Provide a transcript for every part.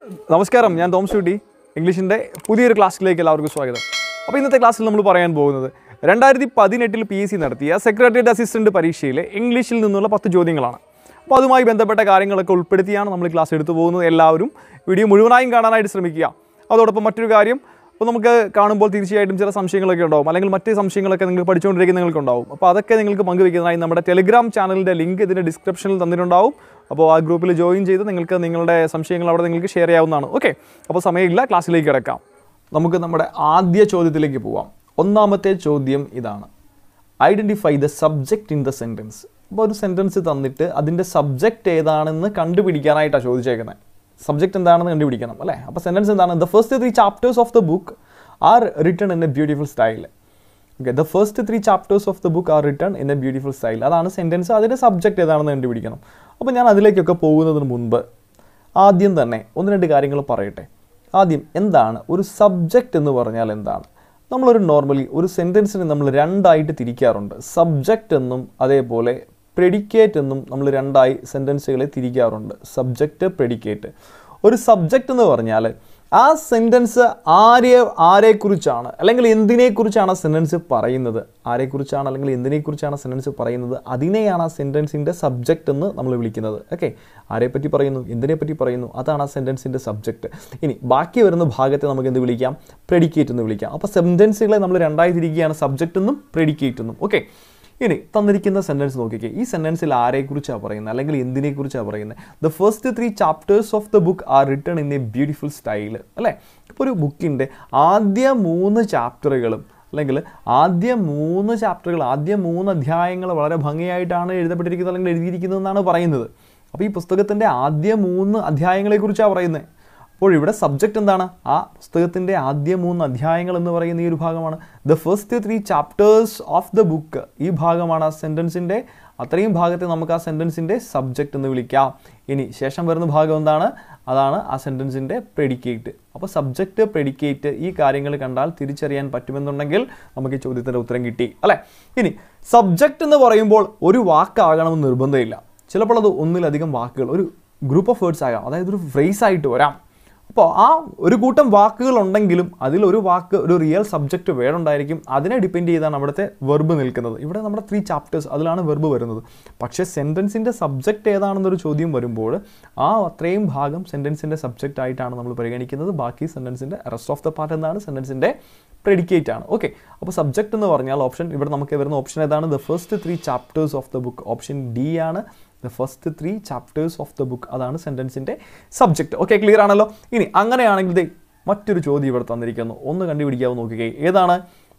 നമസ്കാരം ഞാൻ തോമസ് ഷൂട്ടി ഇംഗ്ലീഷിൻ്റെ പുതിയൊരു ക്ലാസ്സിലേക്ക് എല്ലാവർക്കും സ്വാഗതം അപ്പോൾ ഇന്നത്തെ ക്ലാസ്സിൽ നമ്മൾ പറയാൻ പോകുന്നത് രണ്ടായിരത്തി പതിനെട്ടിൽ പി എസ് സി നടത്തിയ സെക്രട്ടേറിയറ്റ് അസിസ്റ്റൻറ്റ് പരീക്ഷയിലെ ഇംഗ്ലീഷിൽ നിന്നുള്ള പത്ത് ചോദ്യങ്ങളാണ് അപ്പോൾ അതുമായി ബന്ധപ്പെട്ട കാര്യങ്ങളൊക്കെ ഉൾപ്പെടുത്തിയാണ് നമ്മൾ ക്ലാസ് എടുത്തു പോകുന്നത് എല്ലാവരും വീഡിയോ മുഴുവനായും കാണാനായിട്ട് ശ്രമിക്കുക അതോടൊപ്പം മറ്റൊരു കാര്യം അപ്പോൾ നമുക്ക് കാണുമ്പോൾ തീർച്ചയായിട്ടും ചില സംശയങ്ങളൊക്കെ ഉണ്ടാവും അല്ലെങ്കിൽ മറ്റ് സംശയങ്ങളൊക്കെ നിങ്ങൾ പഠിച്ചുകൊണ്ടിരിക്കുന്ന നിങ്ങൾക്ക് ഉണ്ടാവും അപ്പോൾ അതൊക്കെ നിങ്ങൾക്ക് പങ്കുവയ്ക്കുന്നതായി നമ്മുടെ ടെലിഗ്രാം ചാനലിൻ്റെ ലിങ്ക് ഇതിൻ്റെ ഡിസ്ക്രിപ്ഷനിൽ തന്നിട്ടുണ്ടാവും അപ്പോൾ ആ ഗ്രൂപ്പിൽ ജോയിൻ ചെയ്ത് നിങ്ങൾക്ക് നിങ്ങളുടെ സംശയങ്ങൾ അവിടെ നിങ്ങൾക്ക് ഷെയർ ചെയ്യാവുന്നതാണ് ഓക്കെ അപ്പോൾ സമയമില്ല ക്ലാസ്സിലേക്ക് കിടക്കാം നമുക്ക് നമ്മുടെ ആദ്യ ചോദ്യത്തിലേക്ക് പോവാം ഒന്നാമത്തെ ചോദ്യം ഇതാണ് identify the subject in the sentence അപ്പോൾ ഒരു സെൻറ്റൻസ് തന്നിട്ട് അതിൻ്റെ സബ്ജക്റ്റ് ഏതാണെന്ന് കണ്ടുപിടിക്കാനായിട്ടാണ് ചോദിച്ചേക്കുന്നത് സബ്ജക്റ്റ് എന്താണെന്ന് കണ്ടുപിടിക്കണം അല്ലേ അപ്പോൾ സെൻറ്റൻസ് എന്താണ് the first three chapters of the book are written in a beautiful style okay the first three chapters of the book are written in a beautiful style അതാണ് sentence അതിൻ്റെ subject ഏതാണെന്ന് കണ്ടുപിടിക്കണം അപ്പോൾ ഞാൻ അതിലേക്കൊക്കെ പോകുന്നതിന് മുൻപ് ആദ്യം തന്നെ ഒന്ന് രണ്ട് കാര്യങ്ങൾ പറയട്ടെ ആദ്യം എന്താണ് ഒരു സബ്ജക്റ്റ് എന്ന് പറഞ്ഞാൽ എന്താണ് നമ്മളൊരു നോർമലി ഒരു സെൻറ്റൻസിനെ നമ്മൾ രണ്ടായിട്ട് തിരിക്കാറുണ്ട് സബ്ജക്റ്റ് എന്നും അതേപോലെ പ്രെഡിക്കേറ്റ് എന്നും നമ്മൾ രണ്ടായി സെൻറ്റൻസുകളെ തിരിക്കാറുണ്ട് സബ്ജക്റ്റ് പ്രെഡിക്കേറ്റ് ഒരു സബ്ജക്റ്റ് എന്ന് പറഞ്ഞാൽ ആ സെൻറ്റൻസ് ആരെ ആരെക്കുറിച്ചാണ് അല്ലെങ്കിൽ എന്തിനെക്കുറിച്ചാണ് ആ സെൻറ്റൻസ് പറയുന്നത് ആരെക്കുറിച്ചാണ് അല്ലെങ്കിൽ എന്തിനെക്കുറിച്ചാണ് സെൻറ്റൻസ് പറയുന്നത് അതിനെയാണ് ആ സെൻറ്റൻസിൻ്റെ സബ്ജക്റ്റ് എന്ന് നമ്മൾ വിളിക്കുന്നത് ഓക്കെ ആരെപ്പറ്റി പറയുന്നു എന്തിനെപ്പറ്റി പറയുന്നു അതാണ് ആ സെൻറ്റൻസിൻ്റെ സബ്ജക്റ്റ് ഇനി ബാക്കി വരുന്ന ഭാഗത്തെ നമുക്ക് എന്ത് വിളിക്കാം പ്രെഡിക്കേറ്റ് എന്ന് വിളിക്കാം അപ്പോൾ സെൻറ്റൻസുകളെ നമ്മൾ രണ്ടായി തിരിക്കുകയാണ് സബ്ജക്റ്റ് എന്നും പ്രെഡിക്കേറ്റ് എന്നും ഓക്കെ ഇനി തന്നിരിക്കുന്ന സെൻറ്റൻസ് നോക്കിക്കേ ഈ സെൻറ്റൻസിൽ ആരെക്കുറിച്ചാണ് പറയുന്നത് അല്ലെങ്കിൽ എന്തിനെക്കുറിച്ചാണ് പറയുന്നത് the first three chapters of the book are written in a beautiful style അല്ലേ ഇപ്പോൾ ഒരു ബുക്കിൻ്റെ ആദ്യ മൂന്ന് ചാപ്റ്ററുകളും അല്ലെങ്കിൽ ആദ്യ മൂന്ന് ചാപ്റ്ററുകൾ ആദ്യ മൂന്ന് അധ്യായങ്ങൾ വളരെ ഭംഗിയായിട്ടാണ് എഴുതപ്പെട്ടിരിക്കുന്നത് അല്ലെങ്കിൽ എഴുതിയിരിക്കുന്നതെന്നാണ് പറയുന്നത് അപ്പോൾ ഈ പുസ്തകത്തിൻ്റെ ആദ്യ മൂന്ന് അധ്യായങ്ങളെക്കുറിച്ചാണ് പറയുന്നത് അപ്പോൾ ഇവിടെ സബ്ജക്റ്റ് എന്താണ് ആ പുസ്തകത്തിൻ്റെ ആദ്യ മൂന്ന് അധ്യായങ്ങൾ എന്ന് പറയുന്ന ഈ ഒരു ഭാഗമാണ് the first three chapters of the book ഈ ഭാഗമാണ് ആ സെൻറ്റൻസിൻ്റെ അത്രയും ഭാഗത്തെ നമുക്ക് ആ സെൻറ്റൻസിൻ്റെ സബ്ജക്റ്റ് എന്ന് വിളിക്കാം ഇനി ശേഷം വരുന്ന ഭാഗം എന്താണ് അതാണ് ആ സെൻറ്റൻസിൻ്റെ പ്രെഡിക്കേറ്റ് അപ്പോൾ സബ്ജക്റ്റ് പ്രെഡിക്കേറ്റ് ഈ കാര്യങ്ങൾ കണ്ടാൽ തിരിച്ചറിയാൻ പറ്റുമെന്നുണ്ടെങ്കിൽ നമുക്ക് ഈ ചോദ്യത്തിൻ്റെ ഉത്തരം കിട്ടി അല്ലേ ഇനി സബ്ജക്റ്റ് എന്ന് പറയുമ്പോൾ ഒരു വാക്കാകണമെന്ന് നിർബന്ധമില്ല ചിലപ്പോൾ അത് ഒന്നിലധികം വാക്കുകൾ ഒരു ഗ്രൂപ്പ് ഓഫ് വേർഡ്സ് ആകാം അതായത് ഒരു ഫ്രേസ് ആയിട്ട് വരാം അപ്പോൾ ആ ഒരു കൂട്ടം വാക്കുകൾ ഉണ്ടെങ്കിലും അതിൽ ഒരു വാക്ക് ഒരു റിയൽ സബ്ജക്റ്റ് വേർഡുണ്ടായിരിക്കും അതിനെ ഡിപ്പെൻഡ് ചെയ്താണ് അവിടുത്തെ വെർബ് നിൽക്കുന്നത് ഇവിടെ നമ്മുടെ ത്രീ ചാപ്റ്റേഴ്സ് അതിലാണ് വെർബ് വരുന്നത് പക്ഷേ സെൻറ്റൻസിൻ്റെ സബ്ജക്റ്റ് ഏതാണെന്നൊരു ചോദ്യം വരുമ്പോൾ ആ അത്രയും ഭാഗം സെൻറ്റൻസിൻ്റെ സബ്ജക്റ്റ് ആയിട്ടാണ് നമ്മൾ പരിഗണിക്കുന്നത് ബാക്കി സെൻറ്റൻസിൻ്റെ റെസ്റ്റ് ഓഫ് ദ പാർട്ട് എന്താണ് സെൻറ്റൻസിൻ്റെ പ്രെഡിക്കേറ്റ് ആണ് ഓക്കെ അപ്പോൾ സബ്ജക്റ്റ് എന്ന് പറഞ്ഞാൽ ഓപ്ഷൻ ഇവിടെ നമുക്ക് വരുന്ന ഓപ്ഷൻ ഏതാണ് the first three chapters of the book option D ആണ് the first three chapters of the book അതാണ് സെൻറ്റൻസിൻ്റെ സബ്ജക്റ്റ് ഓക്കെ ക്ലിയർ ആണല്ലോ ഇനി അങ്ങനെയാണെങ്കിൽ ദേ മറ്റൊരു ചോദ്യം ഇവിടെ തന്നിരിക്കുന്നു ഒന്ന് കണ്ടുപിടിക്കാവോ നോക്കുകയെ ഏതാണ്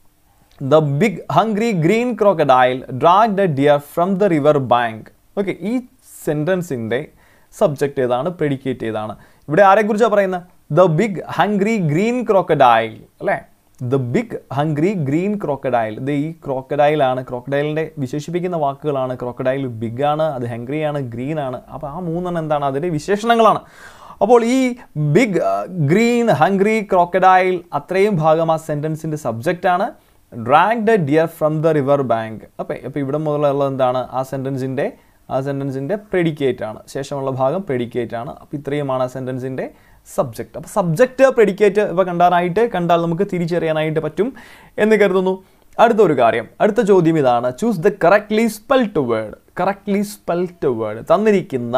the big hungry green crocodile drag the deer from the river bank okay ഈ സെൻറ്റൻസിൻ്റെ സബ്ജക്റ്റ് ഏതാണ് പ്രെഡിക്കേറ്റ് ഏതാണ് ഇവിടെ ആരെക്കുറിച്ചാണ് പറയുന്നത് the big hungry green crocodile അല്ലേ the big hungry green crocodile ഇത് ഈ ക്രോക്കഡൈലാണ് ക്രോക്കഡൈലിൻ്റെ വിശേഷിപ്പിക്കുന്ന വാക്കുകളാണ് ക്രോക്കഡൈൽ ബിഗ് ആണ് അത് ഹംഗ്രി ആണ് ഗ്രീൻ ആണ് അപ്പോൾ ആ മൂന്നെണ്ണം എന്താണ് അതിൻ്റെ വിശേഷണങ്ങളാണ് അപ്പോൾ ഈ ബിഗ് ഗ്രീൻ ഹംഗ്രി ക്രോക്കഡൈൽ അത്രയും ഭാഗം ആ സെൻറ്റൻസിൻ്റെ സബ്ജക്റ്റാണ് drag the deer from the river bank അപ്പോൾ ഇപ്പോൾ ഇവിടെ മുതലുള്ളത് എന്താണ് ആ സെൻറ്റൻസിൻ്റെ ആ സെൻറ്റൻസിൻ്റെ പ്രെഡിക്കേറ്റ് ആണ് ശേഷമുള്ള ഭാഗം പ്രെഡിക്കേറ്റ് ആണ് അപ്പോൾ ഇത്രയുമാണ് ആ സെൻറ്റൻസിൻ്റെ സബ്ജക്റ്റ് അപ്പോൾ സബ്ജക്റ്റ് പ്രെഡിക്കേറ്റ് ഇവ കണ്ടാനായിട്ട് കണ്ടാൽ നമുക്ക് തിരിച്ചറിയാനായിട്ട് പറ്റും എന്ന് കരുതുന്നു അടുത്തൊരു കാര്യം അടുത്ത ചോദ്യം ഇതാണ് choose the correctly spelt word correctly spelt word തന്നിരിക്കുന്ന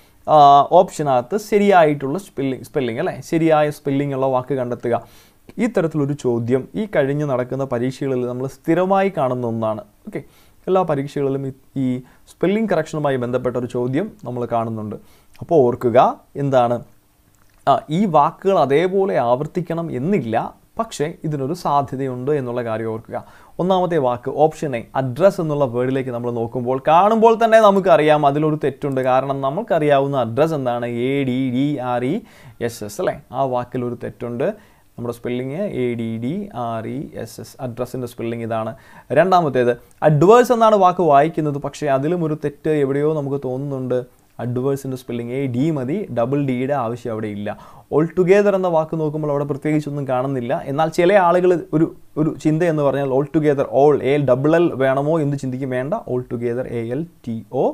ഓപ്ഷനകത്ത് ശരിയായിട്ടുള്ള സ്പെല്ലിംഗ് സ്പെല്ലിംഗ് അല്ലേ ശരിയായ സ്പെല്ലിംഗ് ഉള്ള വാക്ക് കണ്ടെത്തുക ഈ തരത്തിലൊരു ചോദ്യം ഈ കഴിഞ്ഞ് നടക്കുന്ന പരീക്ഷകളിൽ നമ്മൾ സ്ഥിരമായി കാണുന്ന ഒന്നാണ് ഓക്കെ എല്ലാ പരീക്ഷകളിലും ഈ സ്പെല്ലിംഗ് കറക്ഷനുമായി ബന്ധപ്പെട്ട ഒരു ചോദ്യം നമ്മൾ കാണുന്നുണ്ട് അപ്പോൾ ഓർക്കുക എന്താണ് ആ ഈ വാക്കുകൾ അതേപോലെ ആവർത്തിക്കണം എന്നില്ല പക്ഷേ ഇതിനൊരു സാധ്യതയുണ്ട് എന്നുള്ള കാര്യം ഓർക്കുക ഒന്നാമത്തെ വാക്ക് ഓപ്ഷൻ എ അഡ്രസ്സ് എന്നുള്ള വേർഡിലേക്ക് നമ്മൾ നോക്കുമ്പോൾ കാണുമ്പോൾ തന്നെ നമുക്കറിയാം അതിലൊരു തെറ്റുണ്ട് കാരണം നമുക്കറിയാവുന്ന അഡ്രസ്സ് എന്താണ് A D D R E S S അല്ലേ ആ വാക്കിൽ ഒരു തെറ്റുണ്ട് നമ്മുടെ spelling A D D R E S S അഡ്രസ്സിൻ്റെ സ്പെല്ലിംഗ് ഇതാണ് രണ്ടാമത്തേത് അഡ്വേഴ്സ് എന്നാണ് വാക്ക് വായിക്കുന്നത് പക്ഷേ അതിലും ഒരു തെറ്റ് എവിടെയോ നമുക്ക് തോന്നുന്നുണ്ട് അഡ്വേഴ്സിൻ്റെ സ്പെല്ലിംഗ് എ ഡി മതി ഡബിൾ ഡിയുടെ ആവശ്യം അവിടെ ഇല്ല ഓൾ ടുഗെദർ എന്ന വാക്ക് നോക്കുമ്പോൾ അവിടെ പ്രത്യേകിച്ചൊന്നും കാണുന്നില്ല എന്നാൽ ചില ആളുകൾ ഒരു ഒരു ചിന്ത എന്ന് പറഞ്ഞാൽ all together all A double L വേണമോ എന്ന് ചിന്തിക്കും വേണ്ട all together A L T O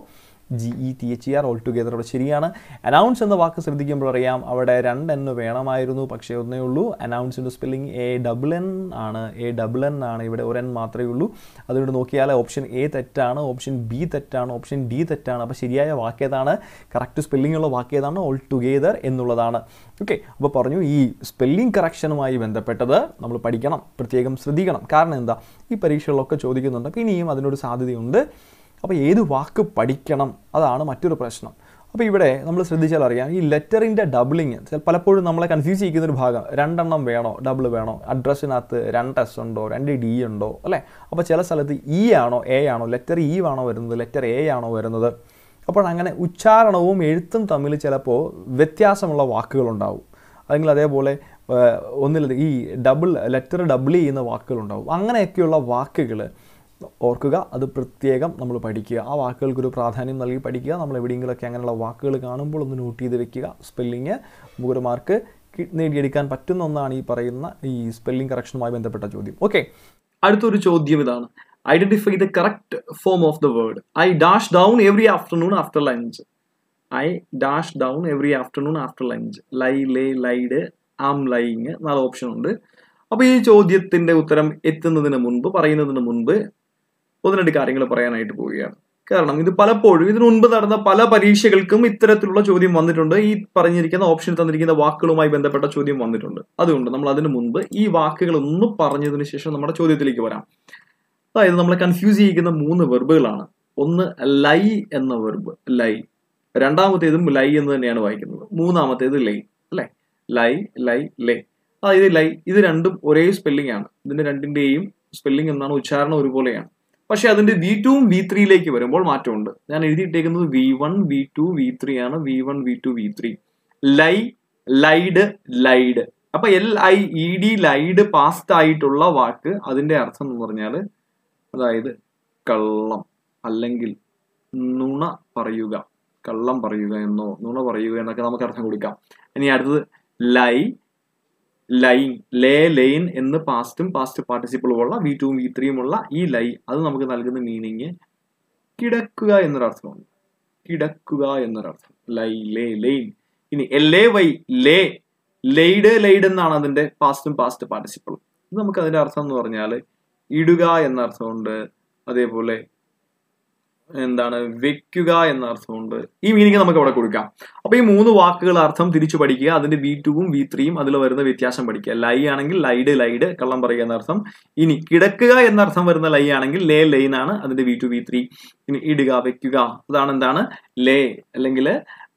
G E T H E R all together അവിടെ ശരിയാണ് അനൗൺസ് എന്ന വാക്ക് ശ്രദ്ധിക്കുമ്പോൾ അറിയാം അവിടെ രണ്ട് എൻ വേണമായിരുന്നു പക്ഷേ ഒന്നേ ഉള്ളൂ അനൗൺസിൻ്റെ സ്പെല്ലിംഗ് എ ഡബിൾ എൻ ആണ് എ ഡബിൾ എൻ ആണ് ഇവിടെ ഒരു എൻ മാത്രമേ ഉള്ളൂ അതുകൊണ്ട് നോക്കിയാൽ ഓപ്ഷൻ എ തെറ്റാണ് ഓപ്ഷൻ ബി തെറ്റാണ് ഓപ്ഷൻ ഡി തെറ്റാണ് അപ്പോൾ ശരിയായ വാക്കേതാണ് കറക്റ്റ് സ്പെല്ലിംഗ് ഉള്ള വാക്കേതാണ് ഓൾ ടുഗെദർ എന്നുള്ളതാണ് ഓക്കെ അപ്പോൾ പറഞ്ഞു ഈ സ്പെല്ലിംഗ് കറക്ഷനുമായി ബന്ധപ്പെട്ടത് നമ്മൾ പഠിക്കണം പ്രത്യേകം ശ്രദ്ധിക്കണം കാരണം എന്താ ഈ പരീക്ഷകളിലൊക്കെ ചോദിക്കുന്നുണ്ട് അപ്പോൾ ഇനിയും അതിനൊരു സാധ്യതയുണ്ട് അപ്പോൾ ഏത് വാക്ക് പഠിക്കണം അതാണ് മറ്റൊരു പ്രശ്നം അപ്പോൾ ഇവിടെ നമ്മൾ ശ്രദ്ധിച്ചാൽ അറിയാം ഈ ലെറ്ററിൻ്റെ ഡബിളിങ് പലപ്പോഴും നമ്മളെ കൺഫ്യൂസ് ചെയ്യിക്കുന്ന ഒരു ഭാഗം രണ്ടെണ്ണം വേണോ ഡബിൾ വേണോ അഡ്രസ്സിനകത്ത് രണ്ട് എസ് ഉണ്ടോ രണ്ട് ഡി ഉണ്ടോ അല്ലേ അപ്പോൾ ചില സ്ഥലത്ത് ഇ ആണോ എ ആണോ ലെറ്റർ ഇ ആണോ വരുന്നത് ലെറ്റർ എ ആണോ വരുന്നത് അപ്പോൾ അങ്ങനെ ഉച്ചാരണവും എഴുത്തും തമ്മിൽ ചിലപ്പോൾ വ്യത്യാസമുള്ള വാക്കുകളുണ്ടാവും അല്ലെങ്കിൽ അതേപോലെ ഒന്നിൽ ഈ ഡബിൾ ലെറ്റർ ഡബിൾ ചെയ്യുന്ന വാക്കുകളുണ്ടാവും അങ്ങനെയൊക്കെയുള്ള വാക്കുകൾ ഓർക്കുക അത് പ്രത്യേകം നമ്മൾ പഠിക്കുക ആ വാക്കുകൾക്കൊരു പ്രാധാന്യം നൽകി പഠിക്കുക നമ്മൾ എവിടെയെങ്കിലുമൊക്കെ അങ്ങനെയുള്ള വാക്കുകൾ കാണുമ്പോൾ ഒന്ന് നോട്ട് ചെയ്ത് വെക്കുക സ്പെല്ലിങ് മുഖ്യ മാർക്ക് നേടിയെടുക്കാൻ പറ്റുന്ന ഒന്നാണ് ഈ പറയുന്ന ഈ സ്പെല്ലിംഗ് കറക്ഷനുമായി ബന്ധപ്പെട്ട ചോദ്യം ഓക്കെ അടുത്തൊരു ചോദ്യം ഇതാണ് identify the correct form of the word I dash down every afternoon after lunch I dash down every afternoon after lunch lie lay lied um lying നാല് ഓപ്ഷൻ ഉണ്ട് അപ്പോൾ ഈ ചോദ്യത്തിന്റെ ഉത്തരം എത്തുന്നതിന് മുൻപ് പറയുന്നതിന് മുൻപ് ഒന്ന് രണ്ട് കാര്യങ്ങൾ പറയാനായിട്ട് പോവുകയാണ് കാരണം ഇത് പലപ്പോഴും ഇതിനു മുൻപ് നടന്ന പല പരീക്ഷകൾക്കും ഇത്തരത്തിലുള്ള ചോദ്യം വന്നിട്ടുണ്ട് ഈ പറഞ്ഞിരിക്കുന്ന ഓപ്ഷൻ തന്നിരിക്കുന്ന വാക്കുകളുമായി ബന്ധപ്പെട്ട ചോദ്യം വന്നിട്ടുണ്ട് അതുകൊണ്ട് നമ്മൾ അതിനു മുൻപ് ഈ വാക്കുകൾ ഒന്ന് പറഞ്ഞതിന് ശേഷം നമ്മുടെ ചോദ്യത്തിലേക്ക് വരാം അതായത് നമ്മളെ കൺഫ്യൂസ് ചെയ്യിക്കുന്ന മൂന്ന് വെർബുകളാണ് ഒന്ന് ലൈ എന്ന വെർബ് ലൈ രണ്ടാമത്തേതും ലൈ എന്ന് തന്നെയാണ് വായിക്കുന്നത് മൂന്നാമത്തേത് ലൈ അല്ലെ ലൈ ലൈ ലേ അതായത് ലൈ ഇത് രണ്ടും ഒരേ സ്പെല്ലിംഗ് ആണ് ഇതിന്റെ രണ്ടിന്റെയും സ്പെല്ലിംഗ് എന്നാണ് ഉച്ചാരണം ഒരുപോലെയാണ് പക്ഷെ അതിന്റെ വി ടുവും വി ത്രീയിലേക്ക് വരുമ്പോൾ മാറ്റമുണ്ട് ഞാൻ എഴുതിയിട്ടേക്കുന്നത് V one V two V three ആണ് V one V two V three lie lied lied അപ്പൊ L I E D lied past ആയിട്ടുള്ള വാക്ക് അതിന്റെ അർത്ഥം എന്ന് പറഞ്ഞാൽ അതായത് കള്ളം അല്ലെങ്കിൽ നുണ പറയുക കള്ളം പറയുക എന്നോ നുണ പറയുക എന്നൊക്കെ നമുക്ക് അർത്ഥം കൊടുക്കാം ഇനി അടുത്തത് ലൈ ലൈൻ ലേ ലൈൻ എന്ന് പാസ്റ്റും പാസ്റ്റ് പാർട്ടിസിപ്പിളും ഉള്ള വി ടുവും വി ത്രീയും ഉള്ള ഈ ലൈ അത് നമുക്ക് നൽകുന്ന മീനിങ് കിടക്കുക എന്നൊരർത്ഥമാണ് കിടക്കുക എന്നൊരർത്ഥം ലൈ ലേ ലൈൻ ഇനി L A Y lay laid laid എന്നാണ് അതിന്റെ പാസ്റ്റും പാസ്റ്റ് പാർട്ടിസിപ്പിളും ഇത് നമുക്ക് അതിന്റെ അർത്ഥം എന്ന് പറഞ്ഞാൽ ഇടുക എന്ന അർത്ഥമുണ്ട് അതേപോലെ എന്താണ് വെക്കുക എന്ന അർത്ഥമുണ്ട് ഈ മീനിങ് നമുക്ക് അവിടെ കൊടുക്കാം അപ്പൊ ഈ മൂന്ന് വാക്കുകൾ അർത്ഥം തിരിച്ചു പഠിക്കുക അതിന്റെ വി ടുവും വി ത്രീയും അതിൽ വരുന്ന വ്യത്യാസം പഠിക്കുക ലൈ ആണെങ്കിൽ ലൈഡ് ലൈഡ് കള്ളം പറയുക എന്ന അർത്ഥം ഇനി കിടക്കുക എന്ന അർത്ഥം വരുന്ന ലൈ ആണെങ്കിൽ ലേ ലൈൻ ആണ് അതിന്റെ വി ടു വി ത്രീ ഇനി ഇടുക വെക്കുക അതാണ് എന്താണ് ലേ അല്ലെങ്കിൽ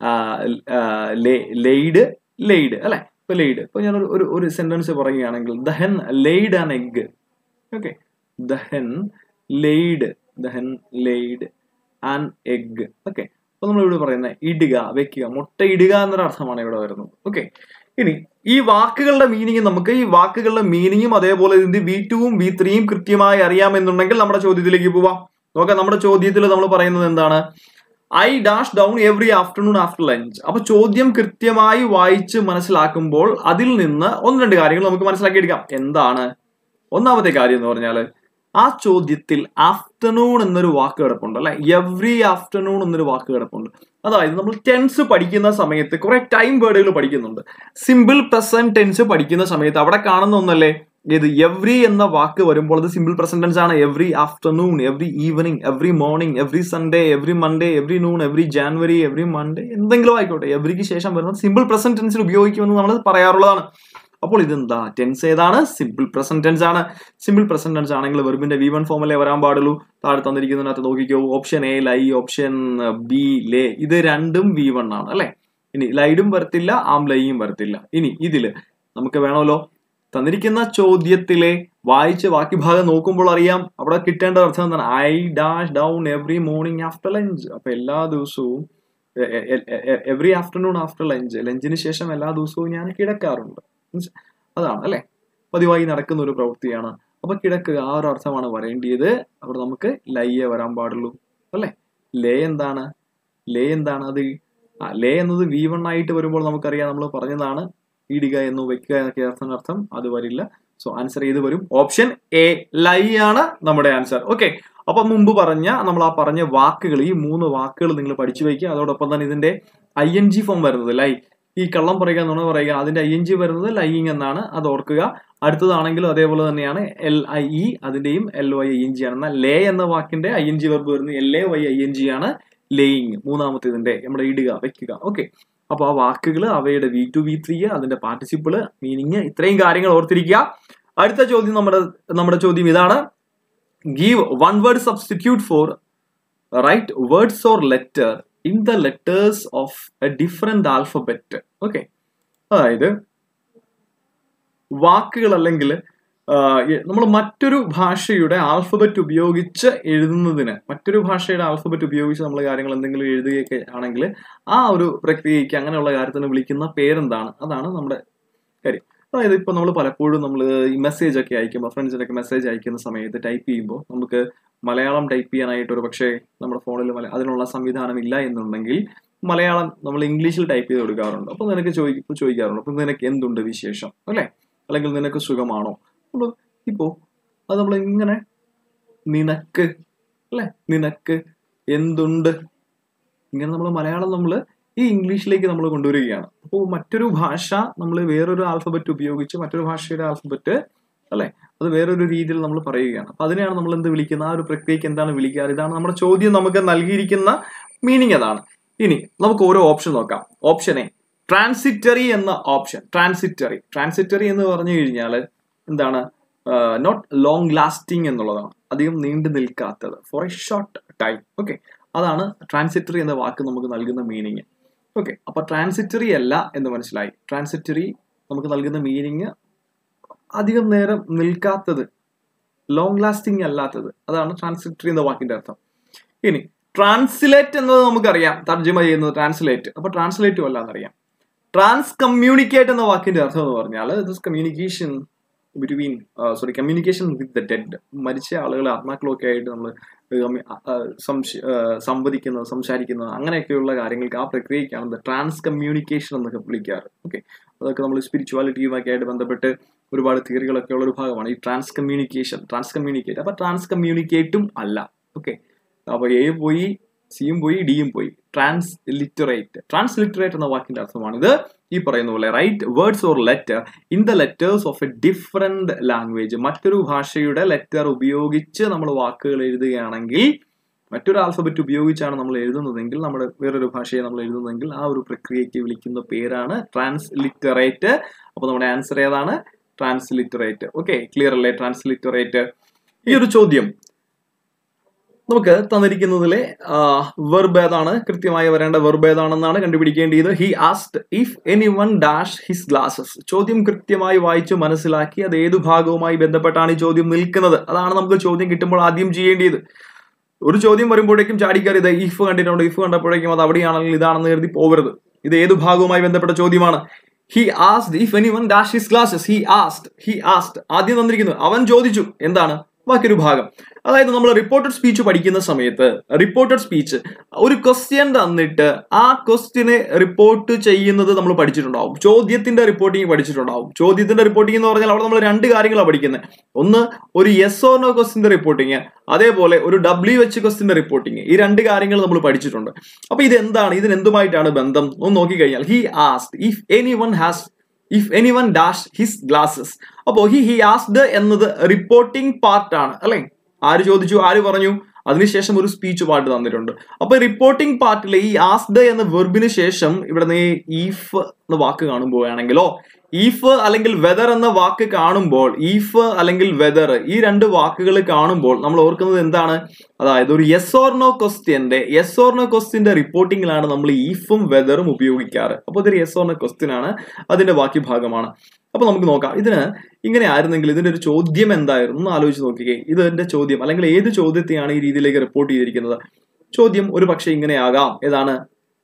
ലേ ലെയ്ഡ് ലെയ്ഡ് അല്ലെ ഇപ്പൊ ലെയ്ഡ് ഇപ്പൊ ഞാൻ ഒരു ഒരു സെന്റൻസ് പറയുകയാണെങ്കിൽ the hen laid an egg okay the hen laid the hen laid an egg okay അപ്പൊ നമ്മൾ ഇവിടെ പറയുന്നത് ഇടുക വെക്കുക മുട്ട ഇടുക എന്നൊരു അർത്ഥമാണ് ഇവിടെ വരുന്നത് ഓക്കെ ഇനി ഈ വാക്കുകളുടെ മീനിങ് നമുക്ക് ഈ വാക്കുകളുടെ മീനിങ്ങും അതേപോലെ ഇതിന്റെ വി ടുവും വി ത്രീയും കൃത്യമായി അറിയാമെന്നുണ്ടെങ്കിൽ നമ്മുടെ ചോദ്യത്തിലേക്ക് പോവാം നോക്കാം നമ്മുടെ ചോദ്യത്തിൽ നമ്മൾ പറയുന്നത് എന്താണ് I dash down every afternoon after lunch അപ്പൊ ചോദ്യം കൃത്യമായി വായിച്ച് മനസ്സിലാക്കുമ്പോൾ അതിൽ നിന്ന് ഒന്ന് രണ്ട് കാര്യങ്ങൾ നമുക്ക് മനസ്സിലാക്കിയെടുക്കാം എന്താണ് ഒന്നാമത്തെ കാര്യം എന്ന് പറഞ്ഞാല് ആ ചോദ്യത്തിൽ ആഫ്റ്റർനൂൺ എന്നൊരു വാക്ക് കിടപ്പുണ്ട് അല്ലെ എവറി ആഫ്റ്റർനൂൺ എന്നൊരു വാക്ക് കിടപ്പുണ്ട് അതായത് നമ്മൾ ടെൻസ് പഠിക്കുന്ന സമയത്ത് കുറെ ടൈം വേർഡുകൾ പഠിക്കുന്നുണ്ട് സിമ്പിൾ പ്രസന്റ് ടെൻസ് പഠിക്കുന്ന സമയത്ത് അവിടെ കാണുന്ന ഒന്നല്ലേ ഏത് എവറി എന്ന വാക്ക് വരുമ്പോൾ അത് സിമ്പിൾ പ്രസന്റൻസ് ആണ് every afternoon every evening every morning every Sunday every Monday every noon every January every Monday എന്തെങ്കിലും ആയിക്കോട്ടെ എവറിക്ക് ശേഷം വരുന്നത് സിമ്പിൾ പ്രസന്റ് ടെൻസിൽ ഉപയോഗിക്കുമെന്ന് നമ്മൾ പറയാറുള്ളതാണ് അപ്പോൾ ഇതെന്താ ടെൻസ് ഏതാണ് സിമ്പിൾ പ്രസന്റ് ടെൻസ് ആണ് സിമ്പിൾ പ്രസന്റ് ടെൻസ് ആണെങ്കിൽ വെർബിന്റെ വി വൺ ഫോമിലേ വരാൻ പാടുള്ളൂ താഴെ തന്നിരിക്കുന്നതിനകത്ത് നോക്കിക്കോ option A lie option B lay ഇത് രണ്ടും വി വൺ ആണ് അല്ലെ ഇനി ലൈഡും വരത്തില്ല ആം ലൈയും വരത്തില്ല ഇനി ഇതില് നമുക്ക് വേണമല്ലോ തന്നിരിക്കുന്ന ചോദ്യത്തിലെ വായിച്ച് ബാക്കി ഭാഗം നോക്കുമ്പോൾ അറിയാം അവിടെ കിട്ടേണ്ട അർത്ഥം എന്താണ് I dash down every morning after lunch അപ്പൊ എല്ലാ ദിവസവും എവറി ആഫ്റ്റർനൂൺ ആഫ്റ്റർ ലഞ്ച് ലഞ്ചിന് ശേഷം എല്ലാ ദിവസവും ഞാൻ കിടക്കാറുണ്ട് അതാണ് അല്ലെ പതിവായി നടക്കുന്ന ഒരു പ്രവൃത്തിയാണ് അപ്പൊ കിടക്കുക ആ ഒരു അർത്ഥമാണ് വരേണ്ടിയത് അവിടെ നമുക്ക് ലയ്യേ വരാൻ പാടുള്ളൂ അല്ലെ ലേ എന്താണ് ലേ എന്താണ് അത് ആ ലേ എന്നത് വി വൺ ആയിട്ട് വരുമ്പോൾ നമുക്കറിയാം നമ്മൾ പറഞ്ഞതാണ് ഇടുക എന്ന് വെക്കുക എന്നൊക്കെ അർത്ഥം അർത്ഥം അത് വരില്ല സോ ആൻസർ ചെയ്ത് വരും ഓപ്ഷൻ എ ലൈ ആണ് നമ്മുടെ ആൻസർ ഓക്കെ അപ്പൊ മുമ്പ് പറഞ്ഞ നമ്മൾ ആ പറഞ്ഞ വാക്കുകൾ ഈ മൂന്ന് വാക്കുകൾ നിങ്ങൾ പഠിച്ചു വയ്ക്കുക അതോടൊപ്പം തന്നെ ഇതിന്റെ ഐ എൻ ജി ഫോം വരുന്നത് ലൈ ഈ കള്ളം പറയുക നുണ പറയുക അതിന്റെ ഐ എൻ ജി വരുന്നത് ലൈയിങ് എന്നാണ് അത് ഓർക്കുക അടുത്തതാണെങ്കിലും അതേപോലെ തന്നെയാണ് എൽ ഐ ഇ അതിന്റെയും L Y I N G ആണ് എന്നാൽ ലേ എന്ന വാക്കിന്റെ ഐ എൻ ജി വെർബ് വരുന്നത് L A Y I N G ആണ് ലേയിങ് മൂന്നാമത്തേതിന്റെ നമ്മുടെ ഇടുക വെക്കുക ഓക്കെ അപ്പൊ ആ വാക്കുകൾ അവയുടെ വി ടു വി ത്രീ അതിന്റെ പാർട്ടിസിപ്പിള് മീനിങ് ഇത്രയും കാര്യങ്ങൾ ഓർത്തിരിക്കുക അടുത്ത ചോദ്യം നമ്മുടെ നമ്മുടെ ചോദ്യം ഇതാണ് give one word substitute for write words or letter in the letters of a different alphabet okay അതായത് വാക്കുകൾ അല്ലെങ്കിൽ നമ്മൾ മറ്റൊരു ഭാഷയുടെ ആൽഫബറ്റ് ഉപയോഗിച്ച് എഴുതുന്നതിന് മറ്റൊരു ഭാഷയുടെ ആൽഫബറ്റ് ഉപയോഗിച്ച് നമ്മൾ കാര്യങ്ങൾ എന്തെങ്കിലും എഴുതുകയൊക്കെ ആണെങ്കിൽ ആ ഒരു പ്രക്രിയയ്ക്ക് അങ്ങനെയുള്ള കാര്യത്തിന് വിളിക്കുന്ന പേരെന്താണ് അതാണ് നമ്മുടെ കാര്യം അതായത് ഇപ്പോൾ നമ്മൾ പലപ്പോഴും നമ്മൾ ഈ മെസ്സേജ് ഒക്കെ അയക്കുമ്പോൾ ഫ്രണ്ട്സിനൊക്കെ മെസ്സേജ് അയക്കുന്ന സമയത്ത് ടൈപ്പ് ചെയ്യുമ്പോൾ നമുക്ക് മലയാളം ടൈപ്പ് ചെയ്യാനായിട്ട് ഒരു പക്ഷേ നമ്മുടെ ഫോണിൽ മല അതിനുള്ള സംവിധാനം ഇല്ല എന്നുണ്ടെങ്കിൽ മലയാളം നമ്മൾ ഇംഗ്ലീഷിൽ ടൈപ്പ് ചെയ്ത് കൊടുക്കാറുണ്ട് അപ്പോൾ നിനക്ക് ചോദിക്കും ചോദിക്കാറുണ്ട് അപ്പോൾ നിനക്ക് എന്തുണ്ട് വിശേഷം അല്ലേ അല്ലെങ്കിൽ നിനക്ക് സുഖമാണോ നമ്മൾ ഇപ്പോൾ അത് നമ്മൾ ഇങ്ങനെ നിനക്ക് അല്ലേ നിനക്ക് എന്തുണ്ട് ഇങ്ങനെ നമ്മൾ മലയാളം നമ്മൾ ഈ ഇംഗ്ലീഷിലേക്ക് നമ്മൾ കൊണ്ടുവരികയാണ് അപ്പോൾ മറ്റൊരു ഭാഷ നമ്മൾ വേറൊരു ആൽഫബറ്റ് ഉപയോഗിച്ച് മറ്റൊരു ഭാഷയുടെ ആൽഫബറ്റ് അല്ലെ അത് വേറൊരു രീതിയിൽ നമ്മൾ പറയുകയാണ് അപ്പൊ അതിനെയാണ് നമ്മൾ എന്ത് വിളിക്കുന്നത് ആ ഒരു പ്രക്രിയക്ക് എന്താണ് വിളിക്കാറ് ഇതാണ് നമ്മുടെ ചോദ്യം നമുക്ക് നൽകിയിരിക്കുന്ന മീനിങ് അതാണ് ഇനി നമുക്ക് ഓരോ ഓപ്ഷൻ നോക്കാം ഓപ്ഷൻ എ ട്രാൻസിറ്ററി എന്ന ഓപ്ഷൻ ട്രാൻസിറ്ററി ട്രാൻസിറ്ററി എന്ന് പറഞ്ഞു കഴിഞ്ഞാൽ എന്താണ് നോട്ട് ലോങ് ലാസ്റ്റിംഗ് എന്നുള്ളതാണ് അധികം നീണ്ടു നിൽക്കാത്തത് for a short time okay അതാണ് ട്രാൻസിറ്ററി എന്ന വാക്ക് നമുക്ക് നൽകുന്ന മീനിങ് ഓക്കെ അപ്പൊ ട്രാൻസിറ്ററി അല്ല എന്ന് മനസ്സിലായി ട്രാൻസിറ്ററി നമുക്ക് നൽകുന്ന മീനിങ് അധികം നേരം നിൽക്കാത്തത് ലോങ് ലാസ്റ്റിംഗ് അല്ലാത്തത് അതാണ് ട്രാൻസിറ്ററി എന്ന വാക്കിന്റെ അർത്ഥം ഇനി ട്രാൻസ്ലേറ്റ് എന്നത് നമുക്കറിയാം തർജ്ജമ ചെയ്യുന്നത് ട്രാൻസ്ലേറ്റ് അപ്പൊ ട്രാൻസ്ലേറ്റും അല്ല എന്നറിയാം ട്രാൻസ് കമ്മ്യൂണിക്കേറ്റ് എന്ന വാക്കിന്റെ അർത്ഥം എന്ന് പറഞ്ഞാൽ this communication between sorry communication with the dead മരിച്ച ആളുകൾ ആത്മാക്കളൊക്കെ ആയിട്ട് നമ്മൾ സംവദിക്കുന്നത് സംസാരിക്കുന്നത് അങ്ങനെയൊക്കെയുള്ള കാര്യങ്ങൾക്ക് ആ പ്രക്രിയക്കാണ് ട്രാൻസ് കമ്മ്യൂണിക്കേഷൻ എന്നൊക്കെ വിളിക്കാറ് ഓക്കെ അതൊക്കെ നമ്മൾ സ്പിരിച്വാലിറ്റിയുമൊക്കെ ആയിട്ട് ബന്ധപ്പെട്ട് ഒരുപാട് തിയറികളൊക്കെ ഉള്ള ഒരു ഭാഗമാണ് ഈ ട്രാൻസ് കമ്മ്യൂണിക്കേഷൻ ട്രാൻസ് കമ്മ്യൂണിക്കേറ്റ് അപ്പൊ ട്രാൻസ് കമ്മ്യൂണിക്കേറ്റും അല്ല ഓക്കെ അപ്പൊ എ പോയി സിയും പോയി ഡിയും പോയി ട്രാൻസ് ലിറ്ററേറ്റ് ട്രാൻസ് ലിറ്ററേറ്റ് എന്ന വാക്കിന്റെ അർത്ഥമാണ് ഇത് ഈ പറയുന്ന പോലെ write words or letter in the letters of a different language മറ്റൊരു ഭാഷയുടെ ലെറ്റർ ഉപയോഗിച്ച് നമ്മൾ വാക്കുകൾ എഴുതുകയാണെങ്കിൽ മറ്റൊരു ആൽഫബറ്റ് ഉപയോഗിച്ചാണ് നമ്മൾ എഴുതുന്നതെങ്കിൽ നമ്മുടെ വേറൊരു ഭാഷയെ നമ്മൾ എഴുതുന്നതെങ്കിൽ ആ ഒരു പ്രക്രിയയ്ക്ക് വിളിക്കുന്ന പേരാണ് ട്രാൻസ്ലിറ്ററേറ്റ് അപ്പൊ നമ്മുടെ ആൻസർ ഏതാണ് ട്രാൻസ്ലിറ്ററേറ്റ് ഓക്കെ ക്ലിയർ അല്ലേ ട്രാൻസ്ലിറ്ററേറ്റ് ഈ ഒരു ചോദ്യം നമുക്ക് തന്നിരിക്കുന്നതിലെ വെർബ് ഏതാണ് കൃത്യമായി വരേണ്ട വെർബ് ഏതാണെന്നാണ് കണ്ടുപിടിക്കേണ്ടത് he asked if anyone dash his glasses ചോദ്യം കൃത്യമായി വായിച്ചു മനസ്സിലാക്കി അത് ഏതു ഭാഗവുമായി ബന്ധപ്പെട്ടാണ് ഈ ചോദ്യം നിൽക്കുന്നത് അതാണ് നമുക്ക് ചോദ്യം കിട്ടുമ്പോൾ ആദ്യം ചെയ്യേണ്ടത് ഒരു ചോദ്യം വരുമ്പോഴേക്കും ചാടിക്കയറി ഇത് ഇഫ് കണ്ടിട്ടുണ്ട് ഇഫ് കണ്ടപ്പോഴേക്കും അത് അവിടെയാണെങ്കിൽ ഇതാണെന്ന് കരുതി പോകരുത് ഇത് ഏതു ഭാഗവുമായി ബന്ധപ്പെട്ട ചോദ്യമാണ് he asked if anyone dash his glasses he asked he asked ആദ്യം തന്നിരിക്കുന്നത് അവൻ ചോദിച്ചു എന്താണ് ബാക്കിയൊരു ഭാഗം അതായത് നമ്മൾ റിപ്പോർട്ടഡ് സ്പീച്ച് പഠിക്കുന്ന സമയത്ത് റിപ്പോർട്ടഡ് സ്പീച്ച് ഒരു ക്വസ്റ്റ്യൻ തന്നിട്ട് ആ ക്വസ്റ്റ്യനെ റിപ്പോർട്ട് ചെയ്യുന്നത് നമ്മൾ പഠിച്ചിട്ടുണ്ടാവും ചോദ്യത്തിന്റെ റിപ്പോർട്ടിങ് പഠിച്ചിട്ടുണ്ടാവും ചോദ്യത്തിന്റെ റിപ്പോർട്ടിംഗ് എന്ന് പറഞ്ഞാൽ അവിടെ നമ്മൾ രണ്ട് കാര്യങ്ങളാണ് പഠിക്കുന്നത് ഒന്ന് ഒരു യെസ് ഓർ നോ ക്വസ്റ്റിന്റെ റിപ്പോർട്ടിങ് അതേപോലെ ഒരു ഡബ്ല്യു എച്ച് ക്വസ്റ്റിന്റെ റിപ്പോർട്ടിങ് ഈ രണ്ട് കാര്യങ്ങൾ നമ്മൾ പഠിച്ചിട്ടുണ്ട് അപ്പൊ ഇത് എന്താണ് ഇതിന് എന്തുമായിട്ടാണ് ബന്ധം ഒന്ന് നോക്കിക്കഴിഞ്ഞാൽ he asked if anyone has if anyone dash his glasses അപ്പോൾ ഹി ഹി ആസ്ഡ് എന്നത് റിപ്പോർട്ടിംഗ് പാർട്ടാണ് അല്ലെ ആര് ചോദിച്ചു ആര് പറഞ്ഞു അതിനുശേഷം ഒരു സ്പീച്ച് പാർട്ട് തന്നിട്ടുണ്ട് അപ്പൊ റിപ്പോർട്ടിംഗ് പാർട്ടിലെ ഈ ആസ്ഡ് എന്ന വെർബിന് ശേഷം ഇവിടെ നീ ഈഫ് എന്ന വാക്ക് കാണുമ്പോഴാണെങ്കിലോ ഈഫ് അല്ലെങ്കിൽ വെദർ എന്ന വാക്ക് കാണുമ്പോൾ ഈഫ് അല്ലെങ്കിൽ വെദർ ഈ രണ്ട് വാക്കുകൾ കാണുമ്പോൾ നമ്മൾ ഓർക്കുന്നത് എന്താണ് അതായത് ഒരു യെസ് ഓർ നോ ക്വസ്റ്റ്യന്റെ യെസ് ഓർ നോ ക്വസ്റ്റ്യന്റെ റിപ്പോർട്ടിങ്ങിലാണ് നമ്മൾ ഈഫും വെദറും ഉപയോഗിക്കാറ് അപ്പോൾ ഇതൊരു യെസ് ഓർ നോ ക്വസ്റ്റ്യൻ ആണ് അതിന്റെ ബാക്കി ഭാഗമാണ് അപ്പൊ നമുക്ക് നോക്കാം ഇതിന് ഇങ്ങനെ ആയിരുന്നെങ്കിൽ ഇതിന്റെ ഒരു ചോദ്യം എന്തായിരുന്നു ഒന്ന് ആലോചിച്ച് നോക്കിക്കേ ഇത് എന്റെ ചോദ്യം അല്ലെങ്കിൽ ഏത് ചോദ്യത്തെയാണ് ഈ രീതിയിലേക്ക് റിപ്പോർട്ട് ചെയ്തിരിക്കുന്നത് ചോദ്യം ഒരു പക്ഷെ ഇങ്ങനെയാകാം ഏതാണ്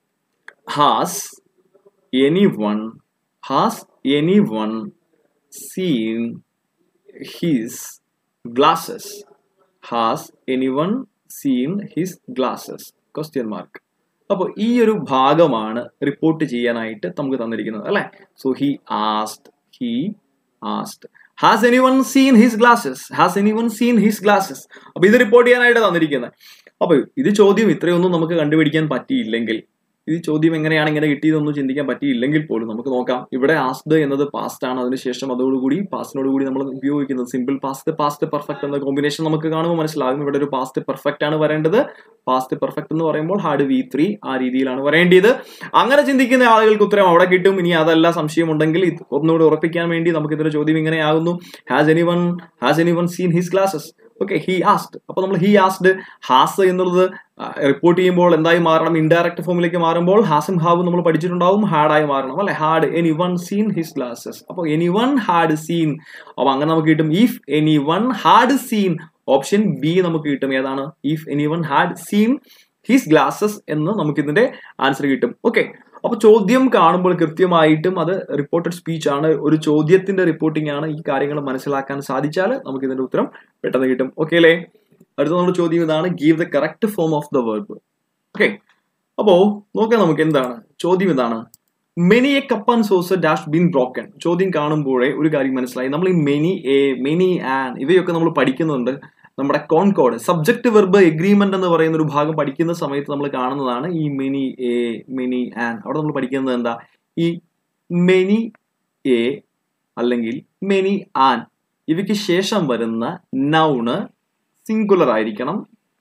has anyone has anyone seen his glasses has anyone seen his glasses question mark അപ്പോൾ ഈ ഒരു ഭാഗമാണ് റിപ്പോർട്ട് ചെയ്യാനായിട്ട് നമുക്ക് തന്നിരിക്കുന്നത് അല്ലെ so he asked he asked has anyone seen his glasses has anyone seen his glasses അപ്പൊ ഇത് റിപ്പോർട്ട് ചെയ്യാനായിട്ട് തന്നിരിക്കുന്നത് അപ്പൊ ഇത് ചോദ്യം ഇത്രയൊന്നും നമുക്ക് കണ്ടുപിടിക്കാൻ പറ്റിയില്ലെങ്കിൽ ഇത് ചോദ്യം എങ്ങനെയാണ് ഇങ്ങനെ കിട്ടിയതൊന്നും ചിന്തിക്കാൻ പറ്റിയില്ലെങ്കിൽ പോലും നമുക്ക് നോക്കാം ഇവിടെ ആസ്ഡ് എന്നത് പാസ്റ്റ് ആണ് അതിനുശേഷം അതോടുകൂടി പാസ്റ്റിനോട് കൂടി നമ്മൾ ഉപയോഗിക്കുന്നത് സിമ്പിൾ പാസ്റ്റ് പാസ്റ്റ് പെർഫെക്റ്റ് എന്ന കോമ്പിനേഷൻ നമുക്ക് കാണുമ്പോൾ മനസ്സിലാകും ഇവിടെ ഒരു പാസ്റ്റ് പെർഫെക്റ്റ് ആണ് വരേണ്ടത് പാസ്റ്റ് പെർഫെക്റ്റ് എന്ന് പറയുമ്പോൾ ഹാർഡ് വി ത്രീ ആ രീതിയിലാണ് വരേണ്ടത് അങ്ങനെ ചിന്തിക്കുന്ന ആളുകൾക്ക് ഉത്തരം അവിടെ കിട്ടും ഇനി അതല്ല സംശയമുണ്ടെങ്കിൽ ഇത് ഒന്നുകൂടി ഉറപ്പിക്കാൻ വേണ്ടി നമുക്ക് ഇതിന്റെ ചോദ്യം ഇങ്ങനെയാകുന്നു has anyone has anyone seen his glasses okay he asked അപ്പൊ നമ്മൾ ഹി ആസ്ഡ് ഹാസ് എന്നുള്ളത് റിപ്പോർട്ട് ചെയ്യുമ്പോൾ എന്തായി മാറണം ഇൻഡയറക്റ്റ് ഫോമിലേക്ക് മാറുമ്പോൾ ഹാസും ഹാവും നമ്മൾ പഠിച്ചിട്ടുണ്ടാവും ഹാഡായി മാറണം അല്ലെ had anyone seen his glasses അപ്പോൾ എനി വൺ ഹാഡ് സീൻ അപ്പൊ അങ്ങനെ നമുക്ക് കിട്ടും if anyone had seen option B നമുക്ക് കിട്ടും ഏതാണ് if anyone had seen his glasses എന്ന് നമുക്ക് ഇതിന്റെ ആൻസർ കിട്ടും ഓക്കെ അപ്പൊ ചോദ്യം കാണുമ്പോൾ കൃത്യമായിട്ടും അത് റിപ്പോർട്ടഡ് സ്പീച്ച് ആണ് ഒരു ചോദ്യത്തിന്റെ റിപ്പോർട്ടിംഗ് ആണ് ഈ കാര്യങ്ങൾ മനസ്സിലാക്കാൻ സാധിച്ചാൽ നമുക്ക് ഇതിന്റെ ഉത്തരം പെട്ടെന്ന് കിട്ടും ഓക്കെ അല്ലേ അടുത്ത നമ്മുടെ ചോദ്യം ഇതാണ് give the correct form of the verb okay അപ്പോ നോക്കാം നമുക്ക് എന്താണ് ചോദ്യം ഇതാണ് many a cup and saucer dash been broken ചോദ്യം കാണുമ്പോഴേ ഒരു കാര്യം മനസ്സിലായി നമ്മൾ ഈ മെനി എ മെനി ആൻ ഇവയൊക്കെ നമ്മൾ പഠിക്കുന്നുണ്ട് നമ്മുടെ കോൺകോഡ് സബ്ജക്ട് വെർബ് എഗ്രിമെന്റ് എന്ന് പറയുന്ന ഒരു ഭാഗം പഠിക്കുന്ന സമയത്ത് നമ്മൾ കാണുന്നതാണ് ഈ മെനി എ മെനി ആൻ അവിടെ നമ്മൾ പഠിക്കുന്നത് എന്താ ഈ മെനി എ അല്ലെങ്കിൽ മെനി ആൻ ഇവയ്ക്ക് ശേഷം വരുന്ന നൗണ് സിംഗുലർ ആയിരിക്കണം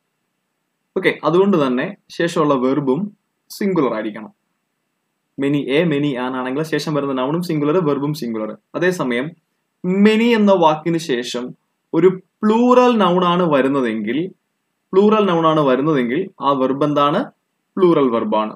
ഓക്കെ അതുകൊണ്ട് തന്നെ ശേഷമുള്ള വെർബും സിംഗുലർ ആയിരിക്കണം മെനി എ മെനി ആൻ ആണെങ്കിൽ ശേഷം വരുന്ന നൗണും സിംഗുലർ വെർബും സിംഗുലർ അതേസമയം മെനി എന്ന വാക്കിന് ശേഷം ഒരു പ്ലൂറൽ നൗണാണ് വരുന്നതെങ്കിൽ പ്ലൂറൽ നൗണാണ് വരുന്നതെങ്കിൽ ആ വെർബ് എന്താണ് പ്ലൂറൽ വെർബാണ്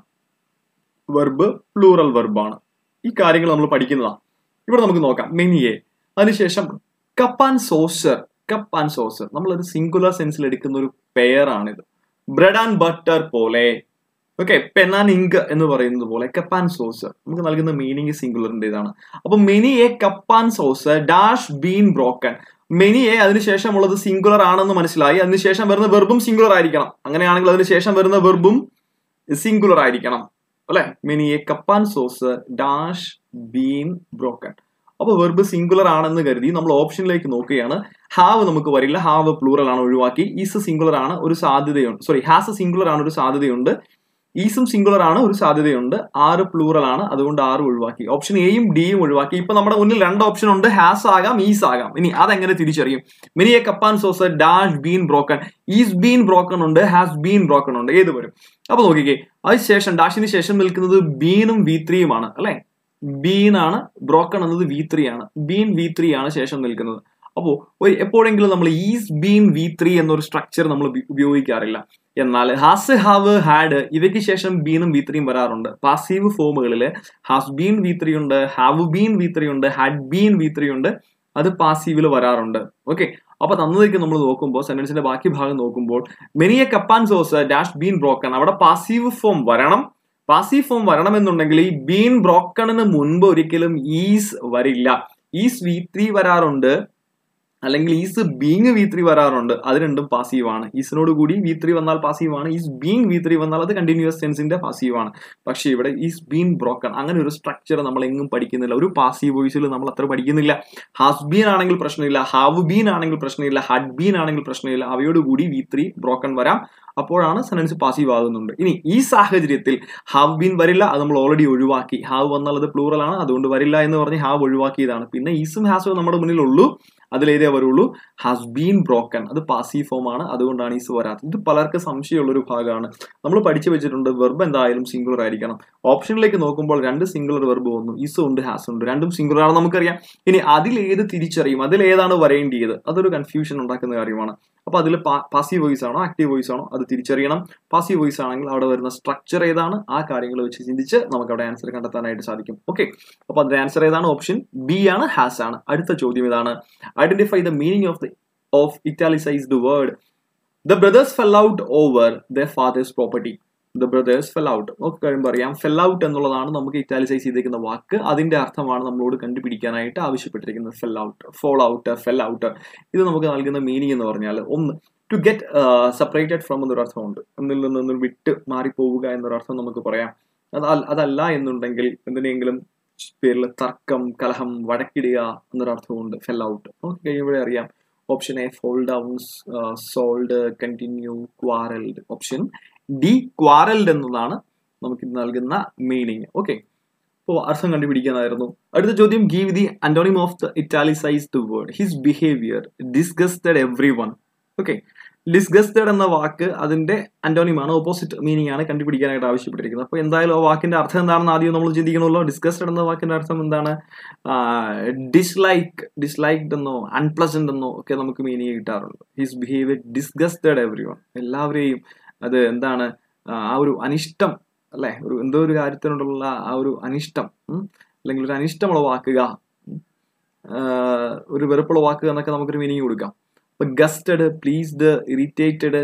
വെർബ് പ്ലൂറൽ വെർബാണ് ഈ കാര്യങ്ങൾ നമ്മൾ പഠിക്കുന്നതാണ് ഇവിടെ നമുക്ക് നോക്കാം മെനിയെ അതിനുശേഷം cup and saucer cup and saucer നമ്മളൊരു സിംഗുലർ സെൻസിൽ എടുക്കുന്ന ഒരു പെയറാണിത് ബ്രെഡ് ആൻഡ് ബട്ടർ പോലെ ഓക്കെ പെൻ ആൻഡ് ഇങ്ക് എന്ന് പറയുന്നത് പോലെ കപ്പ് ആൻഡ് സോസർ നമുക്ക് നൽകുന്ന മീനിങ് സിംഗുലറിന്റെ ഇതാണ് അപ്പൊ many a cup and saucer dash been broken many a അതിനുശേഷമുള്ളത് സിംഗുലർ ആണെന്ന് മനസ്സിലായി അതിനുശേഷം വരുന്ന വെർബും സിംഗുലർ ആയിരിക്കണം അങ്ങനെയാണെങ്കിൽ അതിനുശേഷം വരുന്ന വെർബും സിംഗുലർ ആയിരിക്കണം അല്ലെ many a cup and saucer dash been broken അപ്പൊ വെർബ് സിംഗുലർ ആണെന്ന് കരുതി നമ്മൾ ഓപ്ഷനിലേക്ക് നോക്കുകയാണ് ഹാവ് നമുക്ക് വരില്ല ഹാവ് പ്ലൂറൽ ആണ് ഒഴിവാക്കി ഈസ് സിംഗുലർ ആണ് ഒരു സാധ്യതയുണ്ട് സോറി ഹാസ് സിംഗുലർ ആണ് ഒരു സാധ്യതയുണ്ട് ഈസും സിംഗുലർ ആണ് ഒരു സാധ്യതയുണ്ട് ആറ് പ്ലൂറൽ ആണ് അതുകൊണ്ട് ആറ് ഒഴിവാക്കി ഓപ്ഷൻ എയും ഡിയും ഒഴിവാക്കി ഇപ്പൊ നമ്മുടെ മുന്നിൽ രണ്ട് ഓപ്ഷൻ ഉണ്ട് ഹാസ് ആകാം ഈസ് ആകാം ഇനി അതെങ്ങനെ തിരിച്ചറിയും many a cup and saucer dash been broken is been broken ഉണ്ട് ഹാസ് ബീൻ ബ്രോക്കൺ ഉണ്ട് ഏത് വരും അപ്പൊ നോക്കിക്കേ അതിനുശേഷം ഡാഷിന് ശേഷം നിൽക്കുന്നത് ബീനും വി ത്രീയുമാണ് അല്ലെ ബീൻ ആണ് ബ്രോക്കൺ എന്നത് വി ത്രീ ആണ് ബീൻ വി ത്രീ ആണ് ശേഷം നിൽക്കുന്നത് അപ്പോൾ ഒരു എപ്പോഴെങ്കിലും നമ്മൾ ഈസ് ബീൻ വി ത്രീ എന്നൊരു സ്ട്രക്ചർ നമ്മൾ ഉപയോഗിക്കാറില്ല എന്നാൽ ഹാസ് ഹാവ് ഹാഡ് ഇവയ്ക്ക് ശേഷം ബീനും വി ത്രീയും വരാറുണ്ട് പാസീവ് ഫോമുകളിൽ ഹാസ് ബീൻ വി ത്രീ ഉണ്ട് ഹാവ് ബീൻ വി ത്രീ ഉണ്ട് ഹാഡ് ബീൻ വി ത്രീ ഉണ്ട് അത് പാസീവിൽ വരാറുണ്ട് ഓക്കെ അപ്പൊ തന്നതേക്ക് നമ്മൾ നോക്കുമ്പോൾ സെന്റൻസിന്റെ ബാക്കി ഭാഗം നോക്കുമ്പോൾ many a cup and saucer dash been broken അവിടെ പാസീവ് ഫോം വരണം പാസീവ് ഫോം വരണമെന്നുണ്ടെങ്കിൽ ഈ ബീൻ ബ്രോക്കണിന് മുൻപ് ഒരിക്കലും ഈസ് വരില്ല ഈസ് വി ത്രീ വരാറുണ്ട് അല്ലെങ്കിൽ ഈസ് ബീങ് വി ത്രീ വരാറുണ്ട് അത് രണ്ടും പാസീവ് ആണ് ഈസിനോട് കൂടി വി ത്രീ വന്നാൽ പാസീവ് ആണ് ഈസ് ബീങ് വി ത്രീ വന്നാൽ അത് കണ്ടിന്യൂസ് ടെൻസിന്റെ പാസീവ് ആണ് പക്ഷേ ഇവിടെ ഈസ് ബീൻ ബ്രോക്കൺ അങ്ങനെ ഒരു സ്ട്രക്ചർ നമ്മൾ എങ്ങും പഠിക്കുന്നില്ല ഒരു പാസീവ് വോയിസിൽ നമ്മൾ അത്ര പഠിക്കുന്നില്ല ഹാസ് ബീൻ ആണെങ്കിൽ പ്രശ്നമില്ല ഹാവ് ബീൻ ആണെങ്കിൽ പ്രശ്നമില്ല ഹഡ് ബീൻ ആണെങ്കിൽ പ്രശ്നമില്ല അവയോട് കൂടി വി ത്രീ ബ്രോക്കൺ വരാം അപ്പോഴാണ് സെനൻസ് പാസീവ് ആകുന്നുണ്ട് ഇനി ഈ സാഹചര്യത്തിൽ ഹാവ് ബീൻ വരില്ല അത് നമ്മൾ ഓൾറെഡി ഒഴിവാക്കി ഹാവ് വന്നാൽ അത് പ്ലൂറൽ ആണ് അതുകൊണ്ട് വരില്ല എന്ന് പറഞ്ഞ് ഹാവ് ഒഴിവാക്കിയതാണ് പിന്നെ ഈസും ഹാസും നമ്മുടെ മുന്നിലുള്ളൂ അതിലേതേ വരുള്ളൂ ഹാസ് ബീൻ ബ്രോക്കൺ അത് പാസീവ് ഫോം ആണ് അതുകൊണ്ടാണ് ഈസ് വരാത്തത് ഇത് പലർക്ക് സംശയമുള്ള ഒരു ഭാഗമാണ് നമ്മൾ പഠിച്ചു വെച്ചിട്ടുണ്ട് വെർബ് എന്തായാലും സിംഗുലർ ആയിരിക്കണം ഓപ്ഷനിലേക്ക് നോക്കുമ്പോൾ രണ്ട് സിംഗുലർ വെർബ് വന്നു ഈസ് ഉണ്ട് ഹാസ് ഉണ്ട് രണ്ടും സിംഗുലർ ആണെന്ന് നമുക്കറിയാം ഇനി അതിലേത് തിരിച്ചറിയും അതിലേതാണ് വരേണ്ടിയത് അതൊരു കൺഫ്യൂഷൻ ഉണ്ടാക്കുന്ന കാര്യമാണ് അപ്പൊ അതിൽ പാസീവ് വോയിസ് ആണോ ആക്റ്റീവ് വോയിസ് ആണോ അത് തിരിച്ചറിയണം പാസീവ് വോയിസ് ആണെങ്കിൽ അവിടെ വരുന്ന സ്ട്രക്ചർ ഏതാണ് ആ കാര്യങ്ങൾ വെച്ച് ചിന്തിച്ച് നമുക്ക് അവിടെ ആൻസർ കണ്ടെത്താനായിട്ട് സാധിക്കും ഓക്കെ അപ്പൊ അതിന്റെ ആൻസർ ഏതാണ് ഓപ്ഷൻ ബി ആണ് ഹാസ് ആണ് അടുത്ത ചോദ്യം ഇതാണ് identify the meaning of the of italicised word the brothers fell out over the father's property the brothers fell out നോക്കി കഴിയുമ്പോൾ അറിയാം ഫെൽ ഔട്ട് എന്നുള്ളതാണ് നമുക്ക് ഇറ്റാലിസൈസ് ചെയ്തിരിക്കുന്ന വാക്ക് അതിന്റെ അർത്ഥമാണ് നമ്മളോട് കണ്ടുപിടിക്കാനായിട്ട് ആവശ്യപ്പെട്ടിരിക്കുന്നത് fell out fall out fell out ഇത് നമുക്ക് നൽകുന്ന മീനിങ് എന്ന് പറഞ്ഞാൽ ഒന്ന് ടു ഗെറ്റ് സെപ്പറേറ്റഡ് ഫ്രം എന്നൊരു അർത്ഥമുണ്ട് ഒന്നിൽ നിന്ന് വിട്ട് മാറിപ്പോവുക എന്നൊരു അർത്ഥം നമുക്ക് പറയാം അത് അതല്ല എന്നുണ്ടെങ്കിൽ എന്തിനെങ്കിലും പേരിൽ തർക്കം കലഹം വഴക്കിടുക എന്നൊരർത്ഥമുണ്ട് ഫെൽ ഔട്ട് നമുക്ക് കഴിയുമ്പോഴേ അറിയാം option A fall downs sold continue quarrelled option D quarrelled എന്നതാണ് നമുക്ക് ഇത് നൽകുന്ന മീനിങ് ഓക്കെ അപ്പോൾ അർത്ഥം കണ്ടുപിടിക്കാനായിരുന്നു അടുത്ത ചോദ്യം give the antonym of the italicise the word his behaviour disgusted every one okay disgusted എന്ന വാക്ക് അതിന്റെ അന്റോണിമാണ് ഓപ്പോസിറ്റ് മീനിങ് ആണ് കണ്ടുപിടിക്കാനായിട്ട് ആവശ്യപ്പെട്ടിരിക്കുന്നത് അപ്പോൾ എന്തായാലും ആ വാക്കിന്റെ അർത്ഥം എന്താണെന്ന് ആദ്യം നമ്മൾ ചിന്തിക്കണമല്ലോ ഡിസ്ഗസ്റ്റഡ് എന്ന വാക്കിന്റെ അർത്ഥം എന്താണ് ഡിസ്ലൈക്ക് ഡിസ്ലൈക്ഡ് എന്നോ അൺപ്ലസന്റ് എന്നോ ഒക്കെ നമുക്ക് മീനിങ് കിട്ടാറുണ്ട് his behaviour disgusted every one എല്ലാവരെയും അത് എന്താണ് ആ ഒരു അനിഷ്ടം അല്ലെ ഒരു എന്തോ ഒരു കാര്യത്തിനോടുള്ള ആ ഒരു അനിഷ്ടം അല്ലെങ്കിൽ ഒരു അനിഷ്ടം ഉളവാക്കുക ഒരു വെറുപ്പുളവാക്കുക എന്നൊക്കെ നമുക്കൊരു മീനിങ് കൊടുക്കാം അപ്പൊ gusted pleased irritated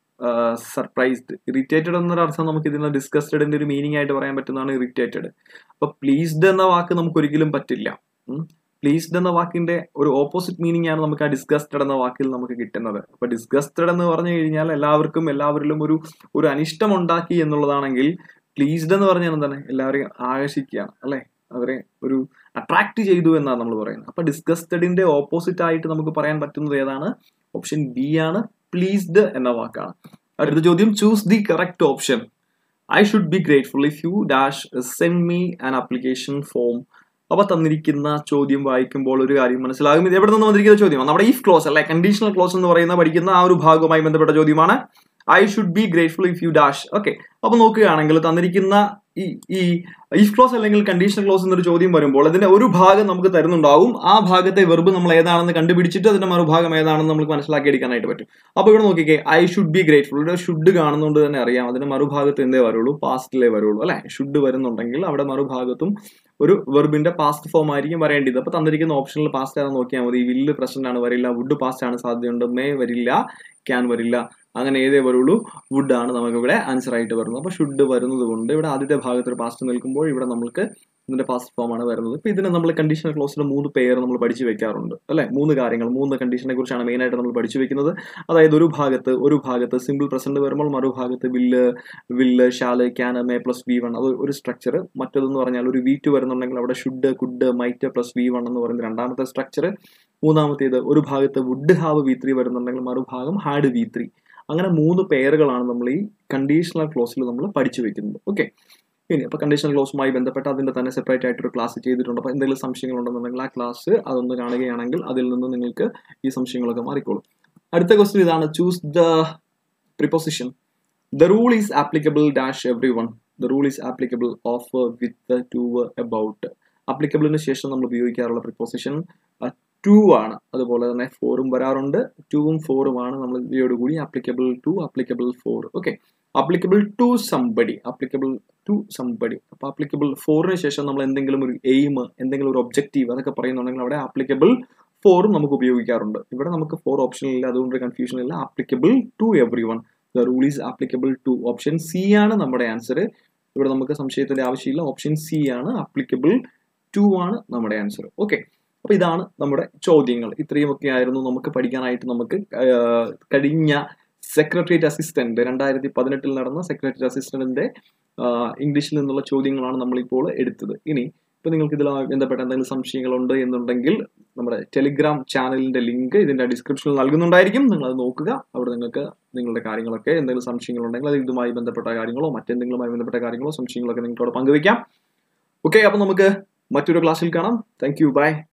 surprised irritated എന്നൊരു അർത്ഥം നമുക്ക് ഇതിന് ഡിസ്കസ്റ്റഡിന്റെ ഒരു മീനിങ് ആയിട്ട് പറയാൻ പറ്റുന്നതാണ് ഇറിറ്റേറ്റഡ് അപ്പൊ പ്ലീസ്ഡ് എന്ന വാക്ക് നമുക്ക് ഒരിക്കലും പറ്റില്ല പ്ലീസ്ഡ് എന്ന വാക്കിന്റെ ഒരു ഓപ്പോസിറ്റ് മീനിങ് ആണ് നമുക്ക് ആ ഡിസ്ഗസ്റ്റഡ് എന്ന വാക്കിൽ നമുക്ക് കിട്ടുന്നത് അപ്പൊ ഡിസ്ഗസ്റ്റഡ് എന്ന് പറഞ്ഞു കഴിഞ്ഞാൽ എല്ലാവർക്കും എല്ലാവരിലും ഒരു ഒരു അനിഷ്ടം ഉണ്ടാക്കി എന്നുള്ളതാണെങ്കിൽ പ്ലീസ്ഡ് എന്ന് പറഞ്ഞാൽ എന്താണ് എല്ലാവരെയും ആകർഷിക്കുകയാണ് അല്ലെ അവരെ ഒരു അട്രാക്ട് ചെയ്തു എന്നാണ് നമ്മൾ പറയുന്നത് അപ്പൊ ഡിസ്ഗസ്റ്റഡിന്റെ ഓപ്പോസിറ്റ് ആയിട്ട് നമുക്ക് പറയാൻ പറ്റുന്നത് ഏതാണ് ഓപ്ഷൻ ബി ആണ് പ്ലീസ്ഡ് എന്ന വാക്കാണ് അടുത്ത ചോദ്യം choose the correct option I should be grateful if you dash send me an application form അവ തന്നിരിക്കുന്ന ചോദ്യം വായിക്കുമ്പോൾ ഒരു കാര്യം മനസ്സിലാകും ഇത് എവിടെ നിന്ന് വന്നിരിക്കുന്ന ചോദ്യമാണ് നമ്മുടെ ഇഫ് ക്ലോസ് അല്ലെ കണ്ടീഷണൽ ക്ലോസ് എന്ന് പറയുന്ന പഠിക്കുന്ന ആ ഒരു ഭാഗവുമായി ബന്ധപ്പെട്ട ചോദ്യമാണ് I should be grateful if you dash okay അപ്പൊ നോക്കുകയാണെങ്കിൽ തന്നിരിക്കുന്ന ഈ ഈ ഇഫ് ക്ലോസ് അല്ലെങ്കിൽ കണ്ടീഷണൽ ക്ലോസ് എന്നൊരു ചോദ്യം വരുമ്പോൾ അതിന്റെ ഒരു ഭാഗം നമുക്ക് തരുന്നുണ്ടാവും ആ ഭാഗത്തെ വെർബ് നമ്മൾ ഏതാണെന്ന് കണ്ടുപിടിച്ചിട്ട് അതിന്റെ മറുഭാഗം ഏതാണെന്ന് നമുക്ക് മനസ്സിലാക്കി എടുക്കാനായിട്ട് പറ്റും അപ്പൊ ഇവിടെ നോക്കിക്കേ ഐ ഷുഡ് ബി ഗ്രേറ്റ്ഫുൾ ഇവിടെ ഷുഡ് കാണുന്നതുകൊണ്ട് തന്നെ അറിയാം അതിന്റെ മറുഭാഗത്ത് എന്തേ വരുള്ളൂ പാസ്റ്റിലേ വരുള്ളൂ അല്ലെ ഷുഡ് വരുന്നുണ്ടെങ്കിൽ അവിടെ മറുഭാഗത്തും ഒരു വെർബിന്റെ പാസ്റ്റ് ഫോം ആയിരിക്കും വരേണ്ടത് അപ്പൊ തന്നിരിക്കുന്ന ഓപ്ഷനിൽ പാസ്റ്റ് ആണെന്ന് നോക്കിയാൽ മതി വില്ല് പ്രസന്റ് ആണ് വരില്ല വുഡ് പാസ്റ്റ് ആണ് സാധ്യതയുണ്ട് മേ വരില്ല ക്യാൻ വരില്ല അങ്ങനെ ഏതേ വരുള്ളൂ വുഡ് ആണ് നമുക്ക് ഇവിടെ ആൻസർ ആയിട്ട് വരുന്നത് അപ്പോൾ ഷുഡ് വരുന്നത് കൊണ്ട് ഇവിടെ ആദ്യത്തെ ഭാഗത്ത് ഒരു പാസ്റ്റ് നിൽക്കുമ്പോൾ ഇവിടെ നമുക്ക് ഇതിന്റെ പാസ്റ്റ് ഫോം ആണ് വരുന്നത് ഇപ്പൊ ഇതിന് നമ്മൾ കണ്ടീഷണൽ ക്ലോസിന്റെ മൂന്ന് പേര് നമ്മൾ പഠിച്ചു വെക്കാറുണ്ട് അല്ലെ മൂന്ന് കാര്യങ്ങൾ മൂന്ന് കണ്ടീഷനെ കുറിച്ചാണ് മെയിൻ ആയിട്ട് നമ്മൾ പഠിച്ചു വെക്കുന്നത് അതായത് ഒരു ഭാഗത്ത് ഒരു ഭാഗത്ത് സിമ്പിൾ പ്രസന്റ് വരുമ്പോൾ മറുഭാഗത്ത് will will shall can may plus V one അത് ഒരു സ്ട്രക്ചർ മറ്റേതെന്ന് പറഞ്ഞാൽ ഒരു വി ടു വരുന്നുണ്ടെങ്കിൽ അവിടെ should could might plus V one എന്ന് പറയുന്ന രണ്ടാമത്തെ സ്ട്രക്ചർ മൂന്നാമത്തേത് ഒരു ഭാഗത്ത് വുഡ് ഹാവ് വി ത്രീ വരുന്നുണ്ടെങ്കിൽ മറുഭാഗം ഹാഡ് വി ത്രീ അങ്ങനെ മൂന്ന് പേരുകളാണ് നമ്മൾ ഈ കണ്ടീഷണൽ ക്ലോസിൽ നമ്മൾ പഠിച്ചു വെക്കുന്നത് ഓക്കെ ഇനി അപ്പോൾ കണ്ടീഷണൽ ക്ലോസുമായി ബന്ധപ്പെട്ട് അതിന്റെ തന്നെ സെപ്പറേറ്റ് ആയിട്ടൊരു ക്ലാസ് ചെയ്തിട്ടുണ്ട് അപ്പോൾ എന്തെങ്കിലും സംശയങ്ങൾ ഉണ്ടെന്നുണ്ടെങ്കിൽ ആ ക്ലാസ് അതൊന്ന് കാണുകയാണെങ്കിൽ അതിൽ നിന്ന് നിങ്ങൾക്ക് ഈ സംശയങ്ങളൊക്കെ മാറിക്കോളും അടുത്ത ക്വസ്റ്റ്യൻ ഇതാണ് choose the preposition the rule is applicable dash every one the rule is applicable of with to about ആപ്ലിക്കബിളിന് ശേഷം നമ്മൾ ഉപയോഗിക്കാറുള്ള പ്രിപ്പോസിഷൻ ടു ആണ് അതുപോലെ തന്നെ ഫോറും വരാറുണ്ട് ടൂവും ഫോറുമാണ് നമ്മൾ ഇവയോട് കൂടി applicable to applicable for okay applicable to somebody applicable to somebody അപ്പോൾ ആപ്ലിക്കബിൾ ഫോറിന് ശേഷം നമ്മൾ എന്തെങ്കിലും ഒരു എയിം എന്തെങ്കിലും ഒരു ഒബ്ജക്റ്റീവ് അതൊക്കെ പറയുന്നുണ്ടെങ്കിൽ അവിടെ ആപ്ലിക്കബിൾ ഫോറും നമുക്ക് ഉപയോഗിക്കാറുണ്ട് ഇവിടെ നമുക്ക് ഫോർ ഓപ്ഷൻ ഇല്ല അതുകൊണ്ട് കൺഫ്യൂഷൻ ഇല്ല applicable to every one the rule is applicable to option C ആണ് നമ്മുടെ ആൻസർ ഇവിടെ നമുക്ക് സംശയത്തിന്റെ ആവശ്യമില്ല ഓപ്ഷൻ സി ആണ് ആപ്ലിക്കബിൾ ടു ആണ് നമ്മുടെ ആൻസർ ഓക്കെ അപ്പോൾ ഇതാണ് നമ്മുടെ ചോദ്യങ്ങൾ ഇത്രയുമൊക്കെ ആയിരുന്നു നമുക്ക് പഠിക്കാനായിട്ട് നമുക്ക് കഴിഞ്ഞ സെക്രട്ടേറിയറ്റ് അസിസ്റ്റന്റ് രണ്ടായിരത്തി പതിനെട്ടിൽ നടന്ന സെക്രട്ടേറിയറ്റ് അസിസ്റ്റന്റിന്റെ ഇംഗ്ലീഷിൽ നിന്നുള്ള ചോദ്യങ്ങളാണ് നമ്മളിപ്പോൾ എടുത്തത് ഇനി ഇപ്പൊ നിങ്ങൾക്ക് ഇതിലുമായി ബന്ധപ്പെട്ട എന്തെങ്കിലും സംശയങ്ങളുണ്ട് എന്നുണ്ടെങ്കിൽ നമ്മുടെ ടെലിഗ്രാം ചാനലിന്റെ ലിങ്ക് ഇതിന്റെ ഡിസ്ക്രിപ്ഷനിൽ നൽകുന്നുണ്ടായിരിക്കും നിങ്ങൾ അത് നോക്കുക അവിടെ നിങ്ങൾക്ക് നിങ്ങളുടെ കാര്യങ്ങളൊക്കെ എന്തെങ്കിലും സംശയങ്ങളുണ്ടെങ്കിൽ അത് ഇതുമായി ബന്ധപ്പെട്ട കാര്യങ്ങളോ മറ്റെന്തെങ്കിലുമായി ബന്ധപ്പെട്ട കാര്യങ്ങളോ സംശയങ്ങളൊക്കെ നിങ്ങളോട് പങ്കുവയ്ക്കാം ഓക്കെ അപ്പൊ നമുക്ക് മറ്റൊരു ക്ലാസ്സിൽ കാണാം താങ്ക് യു ബൈ